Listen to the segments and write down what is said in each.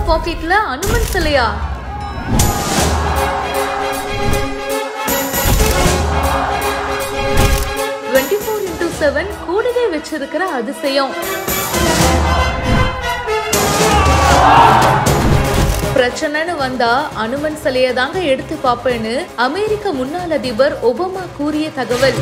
பாக்கெட்ல அனுமன் சிலையா twenty four into seven கூடவே வச்சிருக்கிற அதிசயம் பிரச்சனைன்னு வந்தா அனுமன் சிலையை தாங்க எடுத்து பார்ப்பேன்னு அமெரிக்க முன்னாள் அதிபர் ஒபாமா கூறிய தகவல்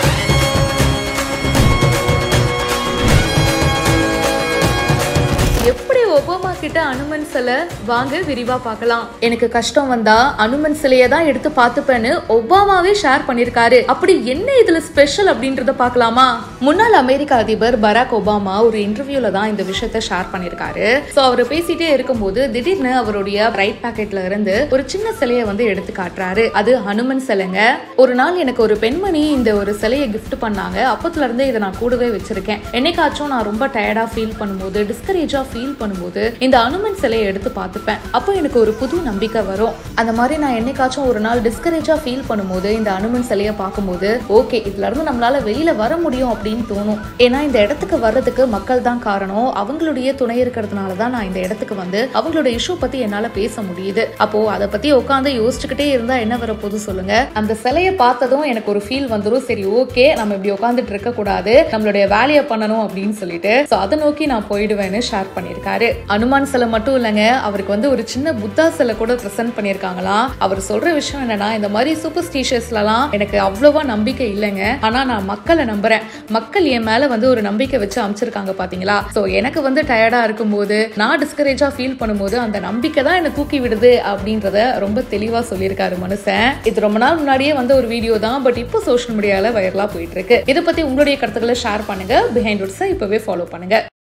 எப்படி ஒபாமா கிட்ட அனுமன் சிலை வாங்க விரிவா பார்க்கலாம் எனக்கு கஷ்டம் வந்தா அனுமன் சிலையை தான் எடுத்து பார்த்துப்பேன்னு ஒபாமாவே ஷேர் பண்ணிருக்காரு அப்படி என்ன இதுல ஸ்பெஷல் அப்படின்றத பார்க்கலாமா முன்னாள் அமெரிக்க அதிபர் பராக் ஒபாமா ஒரு இன்டர்வியூல தான் இந்த விஷயத்த ஷேர் பண்ணிருக்காரு சோ அவர் பேசிட்டே இருக்கும்போது திடீர்னு அவருடைய ரைட் பாக்கெட்ல இருந்து ஒரு சின்ன சிலையை வந்து எடுத்து காட்டுறாரு அது ஹனுமன் சிலைங்க ஒரு நாள் எனக்கு ஒரு பெண்மணி இந்த ஒரு சிலையை gift பண்ணாங்க அப்பத்துல இருந்தே இதை நான் கூடவே வச்சிருக்கேன் என்னைக்காச்சும் நான் ரொம்ப டயர்டா ஃபீல் பண்ணும்போது டிஸ்கரேஜா ஃபீல் பண்ணும்போது இந்த அனுமன் சிலையை எடுத்து பார்த்துப்பேன் அப்போ எனக்கு ஒரு புது நம்பிக்கை வரும் அந்த மாதிரி நான் என்னைக்காச்சும் ஒரு நாள் டிஸ்கரேஜா ஃபீல் பண்ணும்போது இந்த அனுமன் சிலையை பார்க்கும்போது ஓகே இதுல இருந்து நம்மளால வெளியில வர முடியும் அப்படின்னு தோணும் ஏன்னா இந்த இடத்துக்கு வர்றதுக்கு மக்கள் தான் காரணம் அவங்களுடைய துணை இருக்கிறதுனால தான் நான் இந்த இடத்துக்கு வந்து அவங்களோட இஷ்யூ பத்தி என்னால பேச முடியுது அப்போ அதை பத்தி உட்காந்து யோசிச்சுக்கிட்டே இருந்தா என்ன வரப்போகுது சொல்லுங்க அந்த சிலையை பார்த்ததும் எனக்கு ஒரு ஃபீல் வந்துரும் சரி ஓகே நம்ம இப்படி உட்காந்துட்டு இருக்க கூடாது நம்மளுடைய வேலையை பண்ணணும் அப்படின்னு சொல்லிட்டு சோ அதை நோக்கி நான் போயிடுவேன்னு ஷேர் பண்ணியிருக்காரு அனுமான் சிலை மட்டும் இல்லைங்க அவருக்கு வந்து ஒரு சின்ன புத்தா சிலை கூட ப்ரெசென்ட் பண்ணியிருக்காங்களாம் அவர் சொல்ற விஷயம் என்னன்னா இந்த மாதிரி சூப்பர் ஸ்டீஷர்ஸ்லாம் எனக்கு அவ்வளவா நம்பிக்கை இல்லைங்க ஆனா நான் மக்களை நம்புறேன் மக்கள் என் மேல வந்து ஒரு நம்பிக்கை வச்சு அமைச்சிருக்காங்க பாத்தீங்களா சோ எனக்கு வந்து டயர்டா இருக்கும்போது நான் டிஸ்கரேஜா ஃபீல் பண்ணும்போது அந்த நம்பிக்கை தான் என்னை தூக்கி விடுது அப்படின்றத ரொம்ப தெளிவா சொல்லியிருக்காரு மனுஷன் இது ரொம்ப நாள் முன்னாடியே வந்த ஒரு வீடியோ தான் பட் இப்போ சோஷியல் மீடியால வைரலா போயிட்டு இருக்கு இதை பத்தி உங்களுடைய கருத்துக்களை ஷேர் பண்ணுங்க பிஹைண்ட் இப்பவே ஃபாலோ பண்ணுங்க